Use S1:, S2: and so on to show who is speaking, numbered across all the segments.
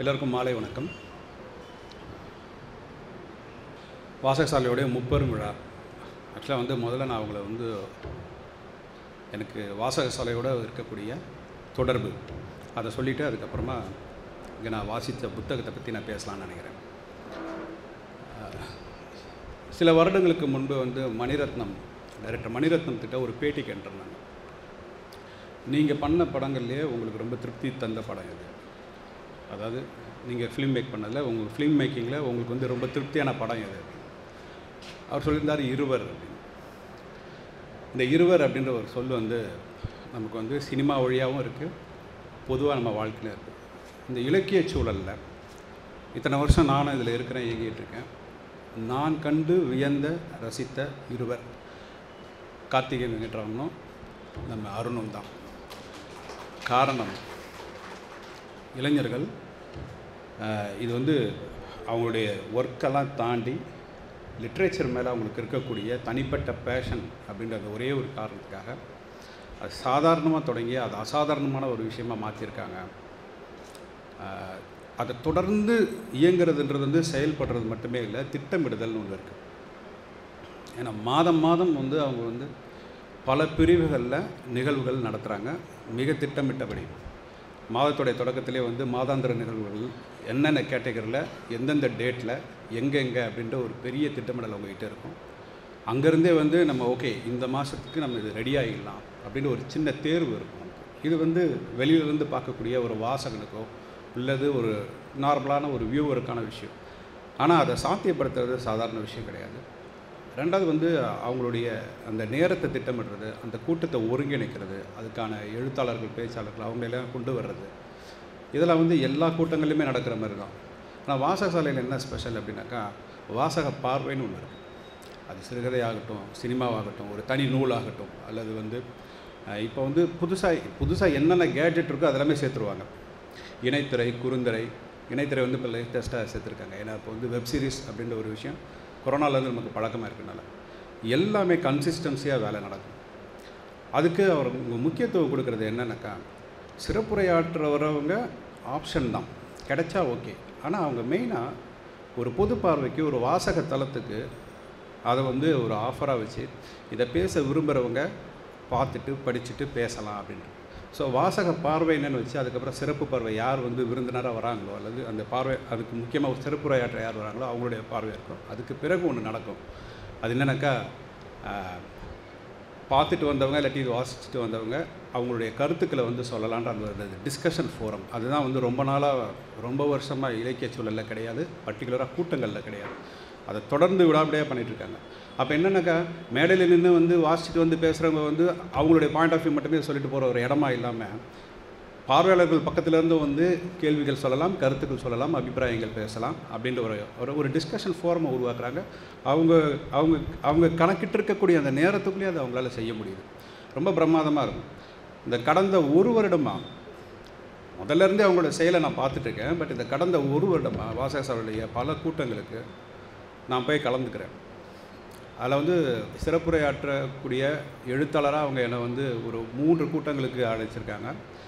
S1: எல்லோருக்கும் மாலை வணக்கம் வாசகசாலையோடைய முப்பெரும் விழா ஆக்சுவலாக வந்து முதல்ல நான் அவங்கள வந்து எனக்கு வாசகசாலையோட இருக்கக்கூடிய தொடர்பு அதை சொல்லிவிட்டு அதுக்கப்புறமா இங்கே நான் வாசித்த புத்தகத்தை பற்றி நான் பேசலாம்னு நினைக்கிறேன் அஹ், சில வருடங்களுக்கு முன்பு வந்து மணிரத்னம் டைரக்டர் மணிரத்னம் கிட்ட ஒரு பேட்டி கேட்டிருந்தாங்க நீங்கள் பண்ண படங்கள்லேயே உங்களுக்கு ரொம்ப திருப்தி தந்த படம் இது அதாவது நீங்கள் ஃபிலிம் மேக் பண்ணதில் உங்கள் ஃபிலிம் மேக்கிங்கில் உங்களுக்கு வந்து ரொம்ப திருப்தியான படம் எது அவர் சொல்லியிருந்தார் இருவர் அப்படின்னு இந்த இருவர் அப்படின்ற ஒரு சொல் வந்து நமக்கு வந்து சினிமா வழியாகவும் இருக்குது பொதுவாக நம்ம வாழ்க்கையில் இருக்குது இந்த இலக்கிய சூழலில் இத்தனை வருஷம் நானும் இதில் இருக்கிறேன் இயங்கிட்டு இருக்கேன் நான் கண்டு வியந்த ரசித்த இருவர் கார்த்திகேயன் வெங்கட்ராமனும் நம்ம அருணும் தான் காரணம் இளைஞர்கள் அஹ், இது வந்து அவங்களுடைய ஒர்க்கெல்லாம் தாண்டி லிட்ரேச்சர் மேலே அவங்களுக்கு இருக்கக்கூடிய தனிப்பட்ட பேஷன் அப்படின்ற அந்த ஒரே ஒரு காரணத்துக்காக அது சாதாரணமாக தொடங்கி அது அசாதாரணமான ஒரு விஷயமா மாற்றிருக்காங்க அஹ், அதை தொடர்ந்து இயங்குறதுன்றது வந்து செயல்படுறது மட்டுமே இல்லை திட்டமிடுதல்னு ஒன்று இருக்குது ஏன்னா மாதம் மாதம் வந்து அவங்க வந்து பல பிரிவுகளில் நிகழ்வுகள் நடத்துகிறாங்க மிக திட்டமிட்டபடி மாதத்துடைய தொடக்கத்திலே வந்து மாதாந்திர நிகழ்வுகள் என்னென்ன கேட்டகரியில் எந்தெந்த டேட்டில் எங்கெங்கே அப்படின்ற ஒரு பெரிய திட்டமிடல் அவங்ககிட்ட இருக்கும் அங்கேருந்தே வந்து நம்ம ஓகே இந்த மாதத்துக்கு நம்ம இது ரெடி ஆகிடலாம் அப்படின்னு ஒரு சின்ன தேர்வு இருக்கும் நமக்கு. இது வந்து வெளியிலேருந்து பார்க்கக்கூடிய ஒரு வாசகனுக்கோ உள்ளது ஒரு நார்மலான ஒரு வியூவருக்கான விஷயம் ஆனால் அதை சாத்தியப்படுத்துறது சாதாரண விஷயம் கிடையாது ரெண்டாவது வந்து அவங்களுடைய அந்த நேரத்தை திட்டமிடுறது அந்த கூட்டத்தை ஒருங்கிணைக்கிறது அதுக்கான எழுத்தாளர்கள் பேச்சாளர்கள் அவங்களெல்லாம் கொண்டு வர்றது இதெல்லாம் வந்து எல்லா கூட்டங்களிலுமே நடக்கிற மாதிரி தான் ஆனால் வாசகசாலையில் என்ன ஸ்பெஷல் அப்படின்னாக்கா வாசக பார்வைன்னு ஒன்று இருக்குது அது சிறுகதை ஆகட்டும் சினிமாவாகட்டும் ஒரு தனி நூலாகட்டும் அல்லது வந்து அஹ், இப்போ வந்து புதுசாக புதுசாக என்னென்ன கேட்ஜெட் இருக்கோ அதெல்லாமே சேர்த்துருவாங்க இணைத்திரை குறுந்திரை இணைத்திரை வந்து இப்போ லேட்டஸ்ட்டாக சேர்த்துருக்காங்க ஏன்னா இப்போ வந்து வெப் சீரிஸ் அப்படின்ற ஒரு விஷயம் கொரோனாலேருந்து நமக்கு பழக்கமாக இருக்கனால எல்லாமே கன்சிஸ்டன்சியாக வேலை நடக்கும் அதுக்கு அவர் மு- முக்கியத்துவம் கொடுக்குறது என்னன்னாக்கா சிறப்புரையாற்றுறவங்க ஆப்ஷன் தான் கிடைச்சா ஓகே ஆனால் அவங்க மெயினாக ஒரு பொது பார்வைக்கு ஒரு வாசக தளத்துக்கு அதை வந்து ஒரு ஆஃபராக வச்சு இதை பேச விரும்புகிறவங்க பார்த்துட்டு படிச்சுட்டு பேசலாம் அப்படின்ட்டு ஸோ வாசக பார்வை என்னன்னு வச்சு அதுக்கப்புறம் சிறப்பு பார்வை யார் வந்து விருந்தினராக வராங்களோ அல்லது அந்த பார்வை அதுக்கு முக்கியமாக ஒரு சிறப்புரையாற்ற யார் வராங்களோ அவங்களுடைய பார்வை இருக்கும் அதுக்கு பிறகு ஒன்று நடக்கும் அது என்னன்னாக்கா ஆஹ், பார்த்துட்டு வந்தவங்க இல்லாட்டி இது வாசிச்சுட்டு வந்தவங்க அவங்களுடைய கருத்துக்களை வந்து சொல்லலான்ற அந்த டிஸ்கஷன் ஃபோரம் அதுதான் வந்து ரொம்ப நாளாக ரொம்ப வருஷமாக இலக்கிய சூழலில் கிடையாது பர்டிகுலராக கூட்டங்களில் கிடையாது அதை தொடர்ந்து விடாமடியாக பண்ணிட்டு இருக்காங்க அப்போ என்னன்னாக்கா மேடையில் நின்று வந்து வாசிச்சுட்டு வந்து பேசுகிறவங்க வந்து அவங்களுடைய பாயிண்ட் ஆஃப் வியூ மட்டுமே சொல்லிட்டு போகிற ஒரு இடமா இல்லாமல் பார்வையாளர்கள் பக்கத்துலேருந்து வந்து கேள்விகள் சொல்லலாம் கருத்துக்கள் சொல்லலாம் அபிப்பிராயங்கள் பேசலாம் அப்படின்ற ஒரு ஒரு ஒரு டிஸ்கஷன் ஃபோரமை உருவாக்குறாங்க அவங்க அவங்க அவங்க கணக்கிட்டு இருக்கக்கூடிய அந்த நேரத்துக்குள்ளேயே அதை அவங்களால செய்ய முடியுது ரொம்ப பிரமாதமாக இருக்கும் இந்த கடந்த ஒரு வருடமாக முதல்ல இருந்தே அவங்களோட செயலை நான் பார்த்துட்டு இருக்கேன் பட் இந்த கடந்த ஒரு வருடமாக வாசகசாலையுடைய பல கூட்டங்களுக்கு நான் போய் கலந்துக்கிறேன் அதில் வந்து சிறப்புரையாற்றக்கூடிய எழுத்தாளராக அவங்க என்னை வந்து ஒரு மூன்று கூட்டங்களுக்கு அழைச்சிருக்காங்க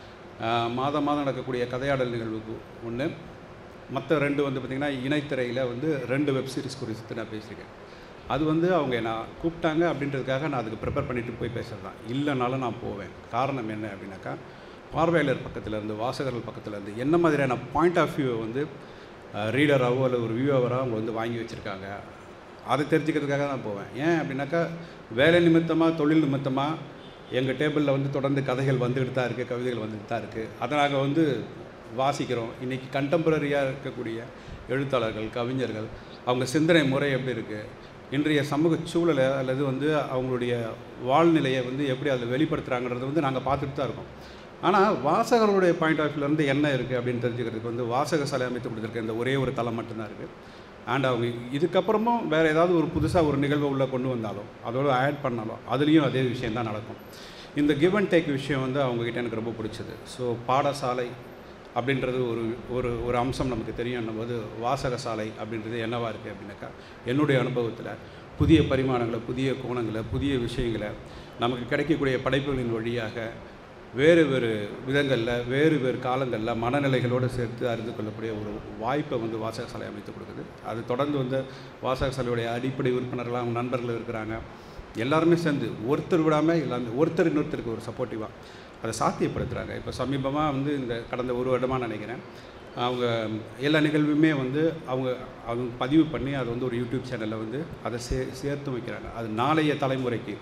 S1: ஆஹ் மாதம் மாதம் நடக்கக்கூடிய கதையாடல் நிகழ்வுக்கு ஒன்று மற்ற ரெண்டு வந்து பார்த்திங்கன்னா இணைத்திரையில் வந்து ரெண்டு வெப் சீரிஸ் குறித்து நான் பேசியிருக்கேன் அது வந்து அவங்க நான் கூப்பிட்டாங்க அப்படின்றதுக்காக நான் அதுக்கு ப்ரிப்பேர் பண்ணிட்டு போய் பேசுறது தான் இல்லைனாலும் நான் போவேன் காரணம் என்ன அப்படின்னாக்கா பார்வையாளர் பக்கத்துல இருந்து வாசகர்கள் பக்கத்துல இருந்து என்ன மாதிரியான பாயிண்ட் ஆஃப் வியூவை வந்து ரீடராகவோ அல்லது ஒரு வியூவராக அவங்க வந்து வாங்கி வச்சுருக்காங்க அதை தெரிஞ்சுக்கிறதுக்காக தான் போவேன் ஏன் அப்படின்னாக்கா வேலை நிமித்தமாக தொழில் நிமித்தமாக எங்கள் டேபிளில் வந்து தொடர்ந்து கதைகள் வந்துக்கிட்டு தான் இருக்குது கவிதைகள் வந்துட்டு தான் இருக்குது அதை நாங்கள் வந்து வாசிக்கிறோம் இன்றைக்கி கண்டெம்பரரியாக இருக்கக்கூடிய எழுத்தாளர்கள் கவிஞர்கள் அவங்க சிந்தனை முறை எப்படி இருக்குது இன்றைய சமூக சூழலை அல்லது வந்து அவங்களுடைய வாழ்நிலையை வந்து எப்படி அதில் வெளிப்படுத்துகிறாங்கன்றதை வந்து நாங்கள் பார்த்துட்டு தான் இருக்கோம் ஆனால் வாசகர்களுடைய பாயிண்ட் ஆஃப் வியூலேருந்து என்ன இருக்குது அப்படின்னு தெரிஞ்சுக்கிறதுக்கு வந்து வாசக சாலை அமைத்து கொடுத்துருக்க இந்த ஒரே ஒரு தளம் மட்டும்தான் இருக்குது அண்ட் அவங்க இதுக்கப்புறமும் வேறு ஏதாவது ஒரு புதுசாக ஒரு நிகழ்வை உள்ளே கொண்டு வந்தாலும் அதோட ஆட் பண்ணாலும் அதுலேயும் அதே விஷயம் தான் நடக்கும் இந்த கிவ் அண்ட் டேக் விஷயம் வந்து அவங்ககிட்ட எனக்கு ரொம்ப பிடிச்சது ஸோ பாடசாலை அப்படின்றது ஒரு ஒரு ஒரு அம்சம் நமக்கு தெரியும் போது வாசக சாலை அப்படின்றது என்னவா இருக்குது அப்படின்னாக்கா என்னுடைய அனுபவத்தில் புதிய பரிமாணங்களை புதிய கோணங்களை புதிய விஷயங்களை நமக்கு கிடைக்கக்கூடிய படைப்புகளின் வழியாக வேறு வேறு விதங்களில் வேறு வேறு காலங்களில் மனநிலைகளோடு சேர்த்து அறிந்து கொள்ளக்கூடிய ஒரு வாய்ப்பை வந்து வாசகசாலை அமைத்து கொடுக்குது அது தொடர்ந்து வந்து வாசகசாலையுடைய அடிப்படை உறுப்பினர்கள் அவங்க நண்பர்கள் இருக்கிறாங்க எல்லாருமே சேர்ந்து ஒருத்தர் விடாமல் எல்லாமே ஒருத்தர் இன்னொருத்தருக்கு ஒரு சப்போர்ட்டிவாக அதை சாத்தியப்படுத்துகிறாங்க இப்போ சமீபமாக வந்து இந்த கடந்த ஒரு வருடமாக நினைக்கிறேன் அவங்க எல்லா நிகழ்வுமே வந்து அவங்க அவங்க பதிவு பண்ணி அதை வந்து ஒரு யூடியூப் சேனலில் வந்து அதை சே சேர்த்து வைக்கிறாங்க அது நாளைய தலைமுறைக்கு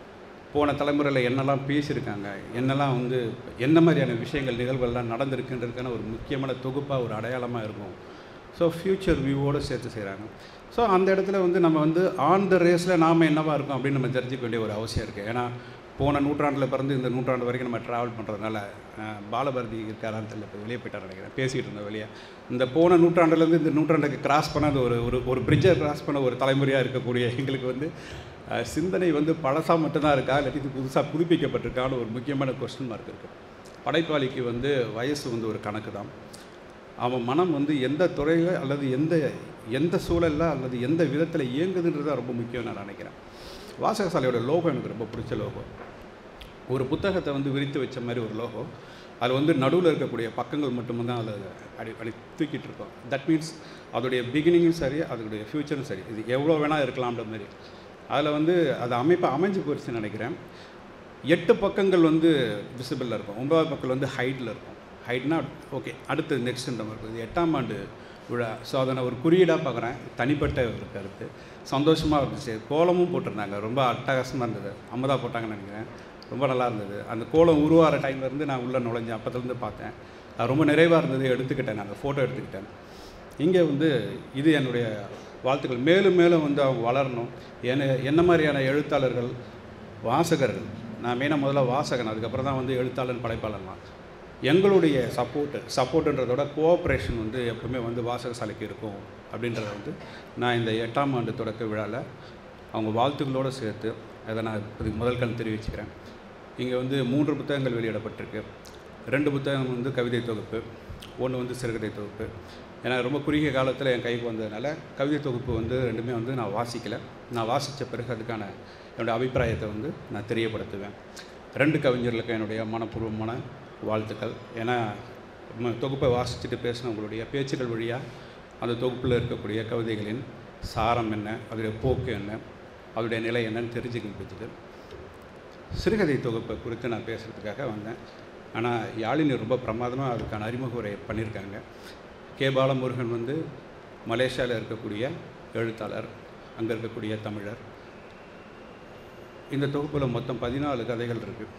S1: போன தலைமுறையில் என்னெல்லாம் பேசியிருக்காங்க என்னெல்லாம் வந்து என்ன மாதிரியான விஷயங்கள் நிகழ்வுகள்லாம் நடந்திருக்குன்றதுக்கான ஒரு முக்கியமான தொகுப்பாக ஒரு அடையாளமாக இருக்கும் ஸோ ஃப்யூச்சர் வியூவோடு சேர்த்து செய்கிறாங்க ஸோ அந்த இடத்துல வந்து நம்ம வந்து ஆன் த ரேஸில் நாம் என்னவா இருக்கோம் அப்படின்னு நம்ம தெரிஞ்சுக்க வேண்டிய ஒரு அவசியம் இருக்குது ஏன்னா போன நூற்றாண்டில் பிறந்து இந்த நூற்றாண்டு வரைக்கும் நம்ம ட்ராவல் பண்ணுறதுனால அஹ், பாலபாரதி இருக்காரான்னு தெரியல இப்போ வெளியே போயிட்டார் நினைக்கிறேன் பேசிகிட்டு இருந்தோம் வெளியே இந்த போன நூற்றாண்டுலேருந்து இந்த நூற்றாண்டுக்கு கிராஸ் பண்ண அந்த ஒரு ஒரு ஒரு பிரிட்ஜை கிராஸ் பண்ண ஒரு தலைமுறையாக இருக்கக்கூடிய எங்களுக்கு வந்து அஹ், சிந்தனை வந்து பழசாக மட்டும்தான் இருக்கா இல்லாட்டி இது புதுசாக புதுப்பிக்கப்பட்டிருக்கான்னு ஒரு முக்கியமான கொஸ்டின் மார்க் இருக்குது படைப்பாளிக்கு வந்து வயசு வந்து ஒரு கணக்கு தான் அவன் மனம் வந்து எந்த துறையில் அல்லது எந்த எந்த சூழலில் அல்லது எந்த விதத்தில் இயங்குதுன்றது தான் ரொம்ப முக்கியம் நான் நினைக்கிறேன் வாசகசாலையோட லோகோ எனக்கு ரொம்ப பிடிச்ச லோகோ ஒரு புத்தகத்தை வந்து விரித்து வச்ச மாதிரி ஒரு லோகோ அது வந்து நடுவில் இருக்கக்கூடிய பக்கங்கள் மட்டும்தான் அதில் அடி அடி தூக்கிட்டு இருக்கோம் தட் மீன்ஸ் அதோடைய பிகினிங்கும் சரி அதோடைய ஃப்யூச்சரும் சரி இது எவ்வளோ வேணால் இருக்கலாம்ன்ற மாதிரி அதில் வந்து அது அமைப்பு அமைஞ்சு போயிடுச்சுன்னு நினைக்கிறேன் எட்டு பக்கங்கள் வந்து விசிபிளில் இருக்கும் ஒன்பதாவது பக்கம் வந்து ஹைட்டில் இருக்கும் ஹைட்னா ஓகே அடுத்து நெக்ஸ்ட்ன்ற மாதிரி இருக்கும் இது எட்டாம் ஆண்டு விழா ஸோ அதை நான் ஒரு குறியீடாக பார்க்குறேன் தனிப்பட்ட ஒரு கருத்து சந்தோஷமாக இருந்துச்சு கோலமும் போட்டிருந்தாங்க ரொம்ப அட்டகாசமாக இருந்தது அம்மதா போட்டாங்கன்னு நினைக்கிறேன் ரொம்ப நல்லா இருந்தது அந்த கோலம் உருவாகிற டைம்லேருந்து நான் உள்ளே நுழைஞ்சேன் அப்போத்துலேருந்து பார்த்தேன் அது ரொம்ப நிறைவாக இருந்தது எடுத்துக்கிட்டேன் நான் அந்த ஃபோட்டோ எடுத்துக்கிட்டேன் இங்கே வந்து இது என்னுடைய வாழ்த்துக்கள் மேலும் மேலும் வந்து அவங்க வளரணும் என்ன என்ன மாதிரியான எழுத்தாளர்கள் வாசகர்கள் நான் மெயினாக முதல்ல வாசகன் அதுக்கப்புறம் தான் வந்து எழுத்தாளன் படைப்பாளன்லாம் எங்களுடைய சப்போர்ட்டு சப்போர்ட்டுன்றதோட கோஆப்ரேஷன் வந்து எப்பவுமே வந்து வாசகசாலைக்கு இருக்கும் அப்படின்றத வந்து நான் இந்த எட்டாம் ஆண்டு தொடக்க விழாவில் அவங்க வாழ்த்துக்களோடு சேர்த்து அதை நான் இப்போதைக்கு முதல் கண் தெரிவிச்சுக்கிறேன் இங்கே வந்து மூன்று புத்தகங்கள் வெளியிடப்பட்டிருக்கு ரெண்டு புத்தகம் வந்து கவிதை தொகுப்பு ஒன்று வந்து சிறுகதை தொகுப்பு ஏன்னா ரொம்ப குறுகிய காலத்தில் என் கைக்கு வந்ததுனால கவிதை தொகுப்பு வந்து ரெண்டுமே வந்து நான் வாசிக்கலை நான் வாசித்த பிறகு அதுக்கான என்னுடைய அபிப்பிராயத்தை வந்து நான் தெரியப்படுத்துவேன் ரெண்டு கவிஞர்களுக்கு என்னுடைய மனப்பூர்வமான வாழ்த்துக்கள் ஏன்னா ம- தொகுப்பை வாசிச்சுட்டு பேசின உங்களுடைய பேச்சுக்கள் வழியாக அந்த தொகுப்பில் இருக்கக்கூடிய கவிதைகளின் சாரம் என்ன அதோடைய போக்கு என்ன அதோடைய நிலை என்னன்னு தெரிஞ்சுக்க முடிஞ்சது சிறுகதை தொகுப்பை குறித்து நான் பேசுகிறதுக்காக வந்தேன் ஆனால் யாழினி ரொம்ப பிரமாதமாக அதுக்கான அறிமுக உரை பண்ணியிருக்காங்க கே பாலமுருகன் வந்து மலேசியாவில் இருக்கக்கூடிய எழுத்தாளர் அங்கே இருக்கக்கூடிய தமிழர் இந்த தொகுப்பில் மொத்தம் பதினாலு கதைகள் இருக்குது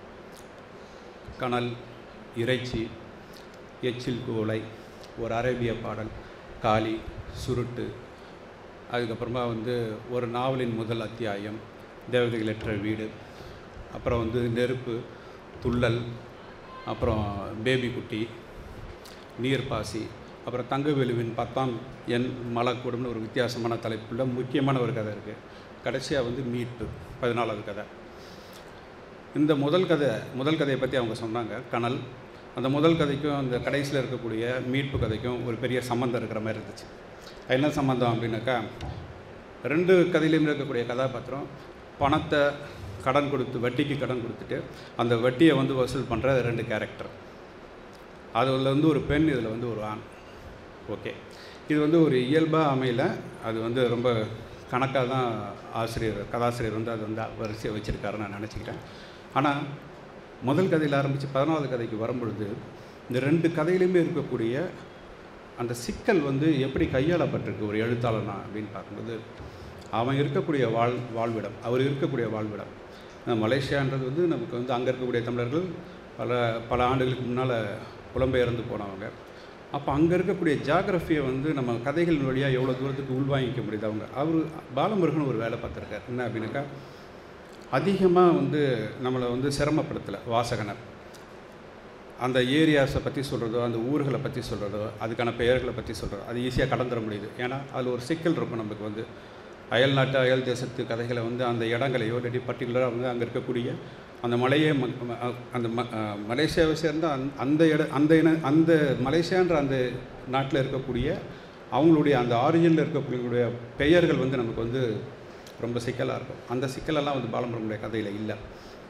S1: கனல் இறைச்சி எச்சில் குவளை ஒரு அரேபிய பாடல் காளி சுருட்டு அதுக்கப்புறமா வந்து ஒரு நாவலின் முதல் அத்தியாயம் தேவதைகளற்ற வீடு அப்புறம் வந்து நெருப்பு துள்ளல் அப்புறம் பேபி குட்டி நீர்ப்பாசி அப்புறம் தங்கவேலுவின் பத்தாம் எண் மலக்கூடம்னு ஒரு வித்தியாசமான தலைப்புள்ள முக்கியமான ஒரு கதை இருக்குது கடைசியாக வந்து மீட்பு பதினாலாவது கதை இந்த முதல் கதை முதல் கதையை பற்றி அவங்க சொன்னாங்க கனல் அந்த முதல் கதைக்கும் அந்த கடைசியில் இருக்கக்கூடிய மீட்பு கதைக்கும் ஒரு பெரிய சம்மந்தம் இருக்கிற மாதிரி இருந்துச்சு அது என்ன சம்மந்தம் அப்படின்னாக்கா ரெண்டு கதையிலையும் இருக்கக்கூடிய கதாபாத்திரம் பணத்தை கடன் கொடுத்து வட்டிக்கு கடன் கொடுத்துட்டு அந்த வட்டியை வந்து வசூல் பண்ணுற ரெண்டு கேரக்டர் அதில் வந்து ஒரு பெண் இதில் வந்து ஒரு ஆண் ஓகே இது வந்து ஒரு இயல்பாக அமையல அது வந்து ரொம்ப கணக்காக தான் ஆசிரியர் கதாசிரியர் வந்து அதை வந்து வரிசையை வச்சுருக்காரு நான் நினச்சிக்கிட்டேன் ஆனால் முதல் கதையில் ஆரம்பித்து பதினாவது கதைக்கு வரும்பொழுது இந்த ரெண்டு கதையிலையுமே இருக்கக்கூடிய அந்த சிக்கல் வந்து எப்படி கையாளப்பட்டிருக்கு ஒரு எழுத்தாளனா அப்படின்னு பார்க்கும்போது அவன் இருக்கக்கூடிய வாழ் வாழ்விடம் அவர் இருக்கக்கூடிய வாழ்விடம் அஹ் மலேசியான்றது வந்து நமக்கு வந்து அங்கே இருக்கக்கூடிய தமிழர்கள் பல பல ஆண்டுகளுக்கு முன்னால் புலம்பெயர்ந்து போனவங்க அப்போ அங்கே இருக்கக்கூடிய ஜாகிரஃபியை வந்து நம்ம கதைகள் வழியாக எவ்வளோ தூரத்துக்கு உள்வாங்கிக்க முடியுது அவங்க அவர் பாலமுருகன் ஒரு வேலை பார்த்துருக்காரு என்ன அப்படின்னாக்கா அதிகமாக வந்து நம்மளை வந்து சிரமப்படுத்தலை வாசகனை அந்த ஏரியாஸை பற்றி சொல்கிறதோ அந்த ஊர்களை பற்றி சொல்கிறதோ அதுக்கான பெயர்களை பற்றி சொல்கிறதோ அது ஈஸியாக கடந்துட முடியுது ஏன்னா அதில் ஒரு சிக்கல் இருக்கும் நமக்கு வந்து அயல் நாட்டு அயல் தேசத்து கதைகளை வந்து அந்த இடங்களையோ இல்லாட்டி பர்டிகுலராக வந்து அங்கே இருக்கக்கூடிய அந்த மலையே ம- ம- அந்த ம அஹ் மலேசியாவை சேர்ந்த அந் அந்த இட அந்த இன அந்த மலேசியான்ற அந்த நாட்டில் இருக்கக்கூடிய அவங்களுடைய அந்த ஆரிஜினில் இருக்கக்கூடிய பெயர்கள் வந்து நமக்கு வந்து ரொம்ப சிக்கலாக இருக்கும் அந்த சிக்கலெல்லாம் வந்து பாலமுருகனுடைய கதையில் இல்லை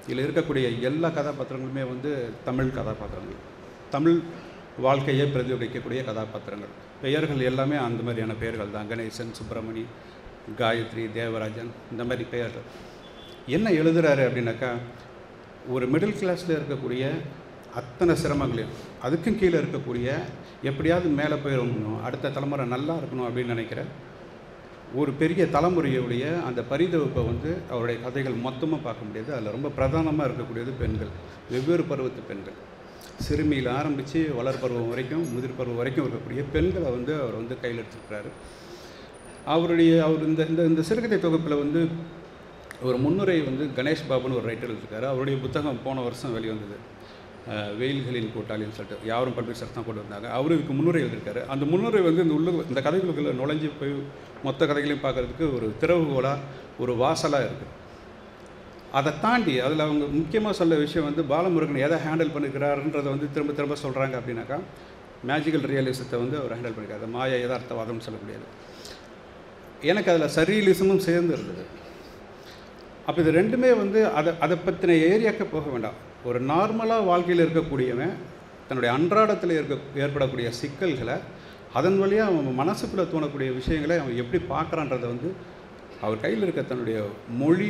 S1: இதில் இருக்கக்கூடிய எல்லா கதாபாத்திரங்களுமே வந்து தமிழ் கதாபாத்திரங்கள் தமிழ் வாழ்க்கையை பிரதிபலிக்கக்கூடிய கதாபாத்திரங்கள் பெயர்கள் எல்லாமே அந்த மாதிரியான பெயர்கள் தான் கணேசன் சுப்பிரமணி காயத்ரி தேவராஜன் இந்த மாதிரி பெயர்கள் என்ன எழுதுறாரு அப்படின்னாக்கா ஒரு மிடில் கிளாஸில் இருக்கக்கூடிய அத்தனை சிரமங்களையும் அதுக்கும் கீழே இருக்கக்கூடிய எப்படியாவது மேலே போயிடணும் அடுத்த தலைமுறை நல்லா இருக்கணும் அப்படின்னு நினைக்கிற ஒரு பெரிய தலைமுறையுடைய அந்த பரிதவிப்பை வந்து அவருடைய கதைகள் மொத்தமாக பார்க்க முடியாது அதில் ரொம்ப பிரதானமாக இருக்கக்கூடியது பெண்கள் வெவ்வேறு பருவத்து பெண்கள் சிறுமியில் ஆரம்பித்து வளர் பருவம் வரைக்கும் முதிர் பருவம் வரைக்கும் இருக்கக்கூடிய பெண்களை வந்து அவர் வந்து கையில் எடுத்துக்கிறாரு அவருடைய அவர் இந்த இந்த இந்த சிறுகதை தொகுப்பில் வந்து ஒரு முன்னுரை வந்து கணேஷ் பாபுன்னு ஒரு ரைட்டர் இருக்காரு அவருடைய புத்தகம் போன வருஷம் வெளிவந்தது அஹ், வெயில்களின் கூட்டாளின்னு சொல்லிட்டு யாரும் பப்ளிஷர் தான் கொண்டு வந்தாங்க அவர் இதுக்கு முன்னுரை எழுதியிருக்காரு அந்த முன்னுரை வந்து இந்த உள்ள இந்த கதைகளுக்குள்ள நுழைஞ்சு போய் மொத்த கதைகளையும் பார்க்கறதுக்கு ஒரு திறவுகோலாக ஒரு வாசலாக இருக்குது அதை தாண்டி அதில் அவங்க முக்கியமாக சொல்ல விஷயம் வந்து பாலமுருகன் எதை ஹேண்டில் பண்ணிக்கிறாருன்றதை வந்து திரும்ப திரும்ப சொல்கிறாங்க அப்படின்னாக்கா மேஜிக்கல் ரியலிசத்தை வந்து அவர் ஹேண்டில் பண்ணிக்கிறார் மாய யதார்த்தவாதம்னு சொல்லக்கூடியது எனக்கு அதில் சரியலிசமும் சேர்ந்து இருந்தது அப்போ இது ரெண்டுமே வந்து அதை அதை பற்றின ஏரியாக்க போக வேண்டாம் ஒரு நார்மலாக வாழ்க்கையில் இருக்கக்கூடியவன் தன்னுடைய அன்றாடத்தில் இருக்க ஏற்படக்கூடிய சிக்கல்களை அதன் வழியாக அவன் மனசுக்குள்ளே தோணக்கூடிய விஷயங்களை அவன் எப்படி பார்க்குறான்றதை வந்து அவர் கையில் இருக்க தன்னுடைய மொழி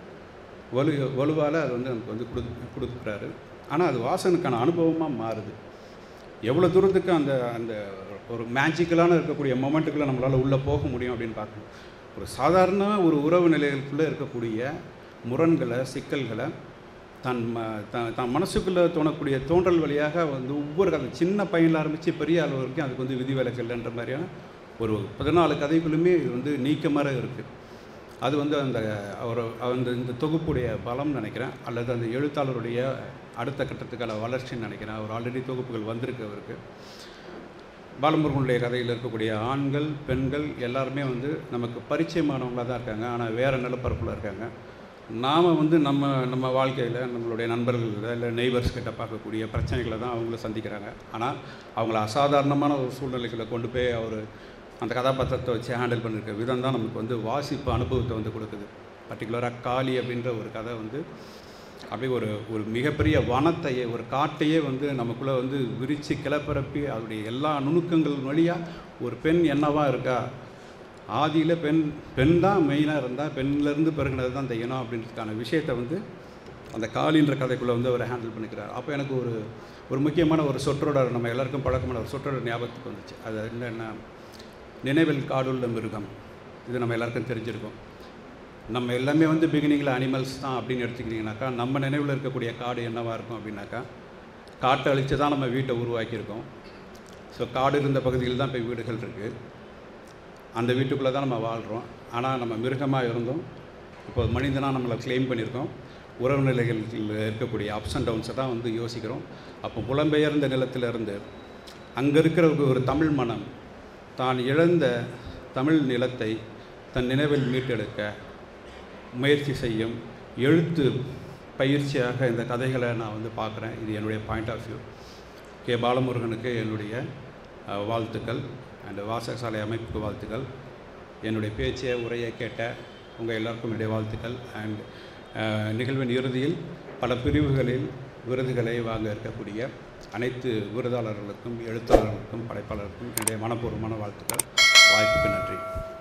S1: வலு வலுவால் அது வந்து நமக்கு வந்து கொடு கொடுக்குறாரு ஆனால் அது வாசனுக்கான அனுபவமாக மாறுது எவ்வளோ தூரத்துக்கு அந்த அந்த ஒரு மேஜிக்கலான இருக்கக்கூடிய மொமெண்ட்டுக்குள்ளே நம்மளால் உள்ளே போக முடியும் அப்படின்னு பார்க்கணும் ஒரு சாதாரண ஒரு உறவு நிலைகளுக்குள்ளே இருக்கக்கூடிய முரண்களை சிக்கல்களை தன் ம த- தன் மனசுக்குள்ளே தோணக்கூடிய தோன்றல் வழியாக வந்து ஒவ்வொரு கதை சின்ன பையனில் ஆரம்பித்து பெரிய அளவு வரைக்கும் அதுக்கு வந்து விதிவிலக்கு இல்லைன்ற மாதிரியான ஒரு பதினாலு கதைகளுமே இது வந்து நீக்கமாக இருக்குது அது வந்து அந்த அவர் அந்த இந்த தொகுப்புடைய பலம் நினைக்கிறேன் அல்லது அந்த எழுத்தாளருடைய அடுத்த கட்டத்துக்கான வளர்ச்சின்னு நினைக்கிறேன் அவர் ஆல்ரெடி தொகுப்புகள் வந்திருக்கு அவருக்கு பாலமுருகனுடைய கதையில் இருக்கக்கூடிய ஆண்கள் பெண்கள் எல்லாருமே வந்து நமக்கு பரிச்சயமானவங்களாக தான் இருக்காங்க ஆனால் வேறு நிலப்பரப்பில் இருக்காங்க நாம் வந்து நம்ம நம்ம வாழ்க்கையில் நம்மளுடைய நண்பர்கள் இல்லை நெய்பர்ஸ் கிட்ட பார்க்கக்கூடிய பிரச்சனைகளை தான் அவங்கள சந்திக்கிறாங்க ஆனால் அவங்கள அசாதாரணமான ஒரு சூழ்நிலைகளை கொண்டு போய் அவர் அந்த கதாபாத்திரத்தை வச்சு ஹேண்டில் பண்ணியிருக்க விதம் தான் நமக்கு வந்து வாசிப்பு அனுபவத்தை வந்து கொடுக்குது பர்டிகுலராக காளி அப்படின்ற ஒரு கதை வந்து அப்படியே ஒரு ஒரு மிகப்பெரிய வனத்தையே ஒரு காட்டையே வந்து நமக்குள்ளே வந்து விரித்து கிளப்பரப்பி அதனுடைய எல்லா நுணுக்கங்கள் வழியாக ஒரு பெண் என்னவா இருக்கா ஆதியில் பெண் பெண் தான் மெயினாக இருந்தால் பெண்ணிலேருந்து பிறகுனது தான் செய்யணும் அப்படின்றதுக்கான விஷயத்தை வந்து அந்த காளின்ற கதைக்குள்ளே வந்து அவர் ஹேண்டில் பண்ணிக்கிறார் அப்போ எனக்கு ஒரு ஒரு முக்கியமான ஒரு சொற்றொடர் நம்ம எல்லாருக்கும் பழக்கமான ஒரு சொற்றொடர் ஞாபகத்துக்கு வந்துச்சு அது என்னென்னா நினைவில் காடுள்ள மிருகம் இது நம்ம எல்லாருக்கும் தெரிஞ்சிருக்கும் நம்ம எல்லாமே வந்து பிகினிங்கில் அனிமல்ஸ் தான் அப்படின்னு எடுத்துக்கிட்டிங்கனாக்கா நம்ம நினைவில் இருக்கக்கூடிய காடு என்னவாக இருக்கும் அப்படின்னாக்கா காட்டை அழித்து தான் நம்ம வீட்டை உருவாக்கியிருக்கோம் ஸோ காடு இருந்த பகுதியில் தான் இப்போ வீடுகள் இருக்குது அந்த வீட்டுக்குள்ளே தான் நம்ம வாழ்கிறோம் ஆனால் நம்ம மிருகமாக இருந்தோம் இப்போ மனிதனாக நம்மளை க்ளைம் பண்ணியிருக்கோம் உறவு நிலைகளில் இருக்கக்கூடிய அப்ஸ் அண்ட் டவுன்ஸை தான் வந்து யோசிக்கிறோம் அப்போ புலம்பெயர்ந்த நிலத்திலிருந்து அங்கே இருக்கிற ஒரு தமிழ் மனம் தான் இழந்த தமிழ் நிலத்தை தன் நினைவில் மீட்டெடுக்க முயற்சி செய்யும் எழுத்து பயிற்சியாக இந்த கதைகளை நான் வந்து பார்க்குறேன் இது என்னுடைய பாயிண்ட் ஆஃப் வியூ கே பாலமுருகனுக்கு என்னுடைய அஹ், வாழ்த்துக்கள் அண்ட் வாசகசாலை அமைப்புக்கு வாழ்த்துக்கள் என்னுடைய பேச்சை உரையை கேட்ட உங்கள் எல்லாருக்கும் என்னுடைய வாழ்த்துக்கள் அண்ட் நிகழ்வின் இறுதியில் பல பிரிவுகளில் விருதுகளை வாங்க இருக்கக்கூடிய அனைத்து விருதாளர்களுக்கும் எழுத்தாளர்களுக்கும் படைப்பாளர்களுக்கும் என்னுடைய மனப்பூர்வமான வாழ்த்துக்கள் வாய்ப்புக்கு நன்றி